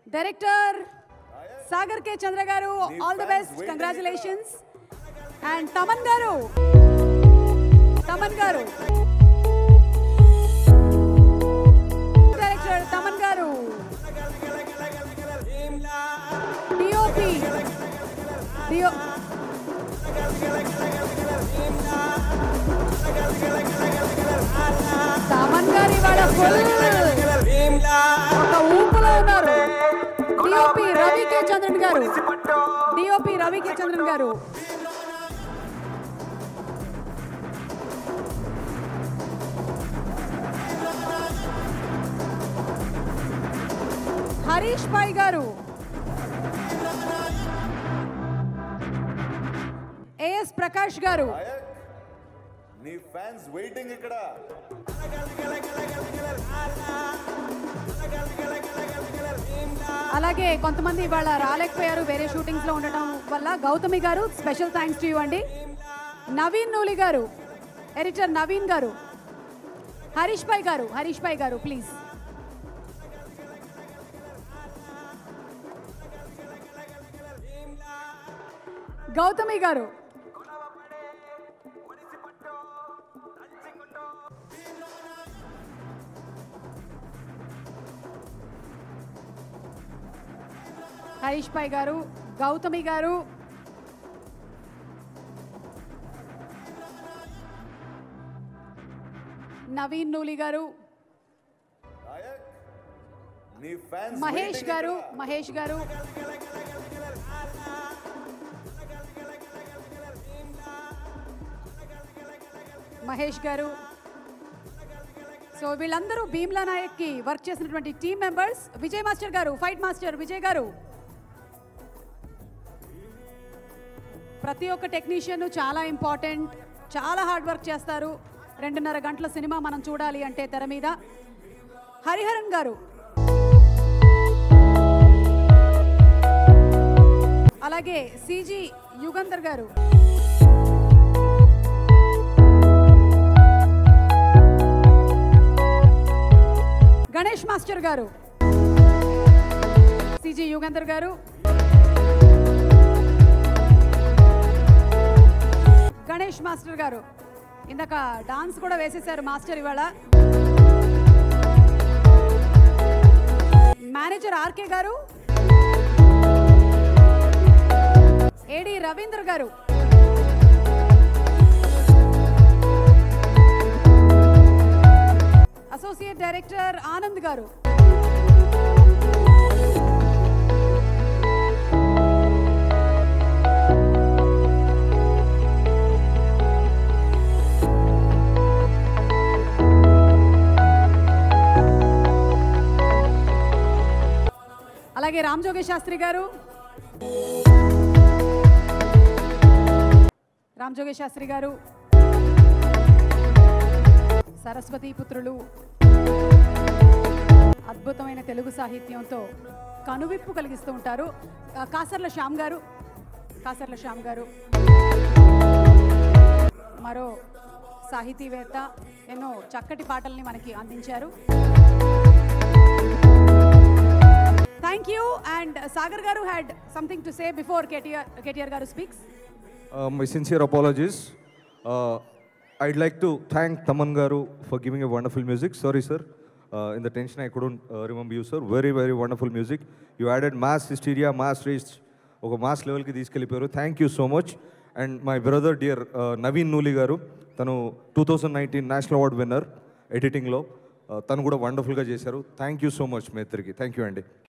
Director Sagar K Chandra garu all the best congratulations and Thaman garu Thaman గారు director Thaman గారు DOP DO Thaman గారు ఇవాళ ఫుల్ ఒక ఊపులో ఉన్నారు డిఓపి రవి కే చంద్రన్ గారు డిఓపి రవి కే చంద్రన్ గారు హరీష్ భాయ్ గారు ఏఎస్ ప్రకాష్ గారు నాయక్ నీ ఫ్యాన్స్ వెయిటింగ్ ఇక్కడ అలాగే కొంతమంది ఇవాళ రాలేకపోయారు వేరే షూటింగ్స్ లో ఉండటం వల్ల గౌతమి గారు స్పెషల్ థ్యాంక్స్ టు యూ అండి నవీన్ నూలి గారు ఎడిటర్ నవీన్ గారు హరీష్ భాయ్ గారు హరీష్ భాయ్ గారు ప్లీజ్ గౌతమి గారు హరీష్ భాయ్ గారు గౌతమి గారు నవీన్ నూలి గారు నాయక్ నీ ఫ్యాన్స్ మహేష్ గారు మహేష్ గారు మహేష్ గారు సో వీళ్ళందరూ భీమ్లా నాయక్ కి వర్క్ చేసినటువంటి team members Vijay master garu fight master Vijay garu ప్రతి ఒక్క టెక్నీషియన్ చాలా ఇంపార్టెంట్ చాలా హార్డ్ వర్క్ చేస్తారు రెండున్నర గంటల సినిమా మనం చూడాలి అంటే తెర మీద హరిహరన్ గారు అలాగే CG Yugandhar garu Ganesh master garu CG Yugandhar garu Ganesh master garu ఇందాక డాన్స్ కూడా వేసేశారు మాస్టర్ ఇవాళ manager RK garu AD Ravindra garu associate director Anand గారు అలాగే రామ్ జోగి శాస్త్రి గారు రామ్ జోగి శాస్త్రి గారు సరస్వతి పుత్రులు అద్భుతమైన తెలుగు సాహిత్యంతో కనువిప్పు కలిగిస్తూ ఉంటారు ఆ, కాసర్ల శ్యామ్ గారు కాసర్ల శ్యామ్ గారు మరో సాహితీవేత్త ఎన్నో చక్కటి పాటల్ని మనకి అందించారు thank you and Sagar garu had something to say before KTR KTR garu speaks Uh, my sincere apologies. Uh, I'd like to thank Taman Garu for giving a wonderful music. Sorry, sir. Uh, in the tension, I couldn't uh, remember you, sir. Very, very wonderful music. You added mass hysteria, mass reach. ఒక mass లెవెల్కి తీసుకెళ్ళిపోయారు thank you so much and my brother dear Naveen Nooli garu తను two thousand nineteen national award winner ఎడిటింగ్లో తను కూడా వండర్ఫుల్గా చేశారు thank you so much మీ ఇద్దరికి థ్యాంక్ యూ అండి